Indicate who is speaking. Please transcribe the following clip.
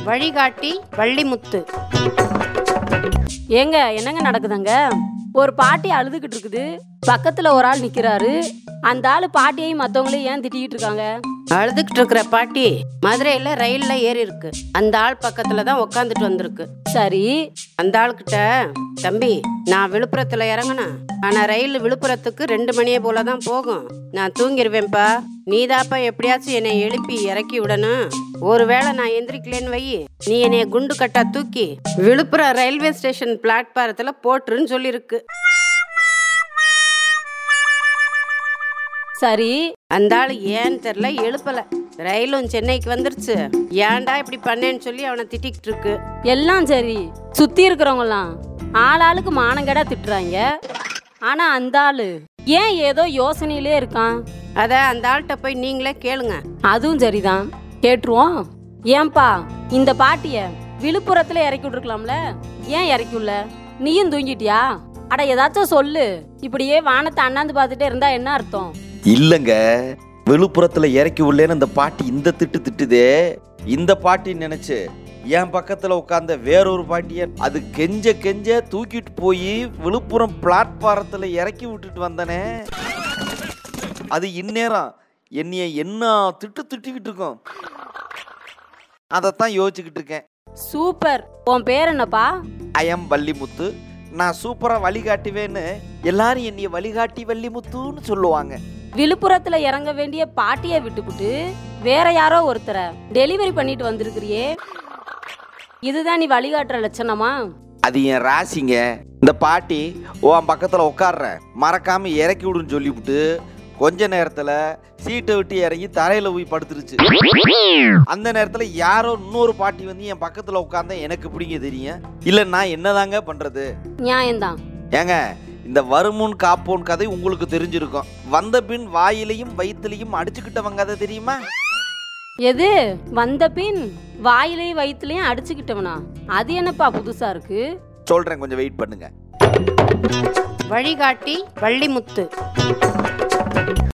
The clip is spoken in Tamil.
Speaker 1: வழிகாட்டி வள்ளிமுத்து
Speaker 2: ஏங்க என்னங்க நடக்குதுங்க ஒரு பாட்டி அழுதுகிட்டு இருக்குது பக்கத்துல ஒரு ஆள் நிக்கிறாரு அந்த ஆள் பாட்டியையும் மத்தவங்களையும் ஏன் திட்டிக்கிட்டு இருக்காங்க
Speaker 1: அழுதுகிட்டு இருக்கிற பாட்டி மதுரையில ரயில்ல ஏறி இருக்கு அந்த ஆள் பக்கத்துல தான் உக்காந்துட்டு வந்திருக்கு
Speaker 2: சரி
Speaker 1: அந்த ஆள்கிட்ட தம்பி நான் விழுப்புரத்துல இறங்கினேன் ஆனா ரயில் விழுப்புரத்துக்கு ரெண்டு மணியே போல தான் போகும் நான் தூங்கிடுவேன்ப்பா நீதாப்பா எப்படியாச்சும் என்னை எழுப்பி இறக்கி விடணும் ஒருவேளை நான் எந்திரிக்கலன்னு வை நீ என்னைய குண்டு கட்டா தூக்கி விழுப்புரம் ரயில்வே ஸ்டேஷன் பிளாட்பாரத்துல போட்டுருன்னு சொல்லியிருக்கு
Speaker 2: சரி
Speaker 1: அந்த ஆள் ஏன்னு தெரில எழுப்பல ரயிலும் சென்னைக்கு வந்துருச்சு ஏன்டா இப்படி பண்ணேன்னு சொல்லி அவனை திட்டிக்கிட்டு இருக்கு
Speaker 2: எல்லாம் சரி சுத்தி இருக்கிறவங்கலாம் ஆளாளுக்கு மானங்கடா திட்டுறாங்க ஆனா அந்த ஆளு ஏன் ஏதோ யோசனையிலே இருக்கான்
Speaker 1: அத அந்த ஆள்கிட்ட போய் நீங்களே கேளுங்க
Speaker 2: அதுவும் சரிதான் கேட்டுருவோம் ஏன்பா இந்த பாட்டிய விழுப்புரத்துல இறக்கி விட்டுருக்கலாம்ல ஏன் இறக்கி விடல நீயும் தூங்கிட்டியா அட ஏதாச்சும் சொல்லு இப்படியே வானத்தை அண்ணாந்து பார்த்துட்டே இருந்தா என்ன அர்த்தம்
Speaker 3: இல்லைங்க விழுப்புரத்துல இறக்கி உள்ளேன்னு அந்த பாட்டி இந்த திட்டு திட்டுதே இந்த பாட்டி நினைச்சு என் பக்கத்துல உட்கார்ந்த வேறொரு பாட்டிய அது கெஞ்ச கெஞ்ச தூக்கிட்டு போய் விழுப்புரம் பிளாட்பாரத்துல இறக்கி விட்டுட்டு வந்தனே அது இந்நேரம் என்னைய என்ன திட்டு திட்டிக்கிட்டு இருக்கோம் அதைத்தான் யோசிச்சுக்கிட்டு இருக்கேன்
Speaker 2: சூப்பர் உன் பேர் என்னப்பா
Speaker 3: ஐயம் வள்ளிமுத்து நான் சூப்பரா வழிகாட்டுவேன்னு எல்லாரும் என்னைய வழிகாட்டி வள்ளிமுத்துன்னு சொல்லுவாங்க
Speaker 2: விழுப்புரத்துல இறங்க வேண்டிய பாட்டியை விட்டுப்புட்டு வேற யாரோ ஒருத்தரை டெலிவரி பண்ணிட்டு வந்திருக்கிறியே இதுதான் நீ வழிகாட்டுற லட்சணமா
Speaker 3: அது என் ராசிங்க இந்த பாட்டி உன் பக்கத்தில் உட்கார்ற மறக்காம இறக்கி விடுன்னு சொல்லிவிட்டு கொஞ்ச நேரத்தில் சீட்டை விட்டு இறங்கி தரையில் போய் படுத்துருச்சு அந்த நேரத்தில் யாரோ இன்னொரு பாட்டி வந்து என் பக்கத்தில் உட்காந்தா எனக்கு பிடிங்க தெரியும் இல்லை நான் என்னதாங்க பண்ணுறது
Speaker 2: நியாயம்தான்
Speaker 3: ஏங்க இந்த வருமுன் காப்போன் கதை உங்களுக்கு தெரிஞ்சிருக்கும் வந்த பின் வாயிலையும் வயிற்றுலையும் அடிச்சுக்கிட்டவங்க கதை தெரியுமா
Speaker 2: எது வந்த பின் வாயிலையும் வயிற்றுலையும் அடிச்சுக்கிட்டவனா அது என்னப்பா புதுசா இருக்கு
Speaker 3: சொல்கிறேன் கொஞ்சம் வெயிட் பண்ணுங்க
Speaker 1: வழிகாட்டி வள்ளிமுத்து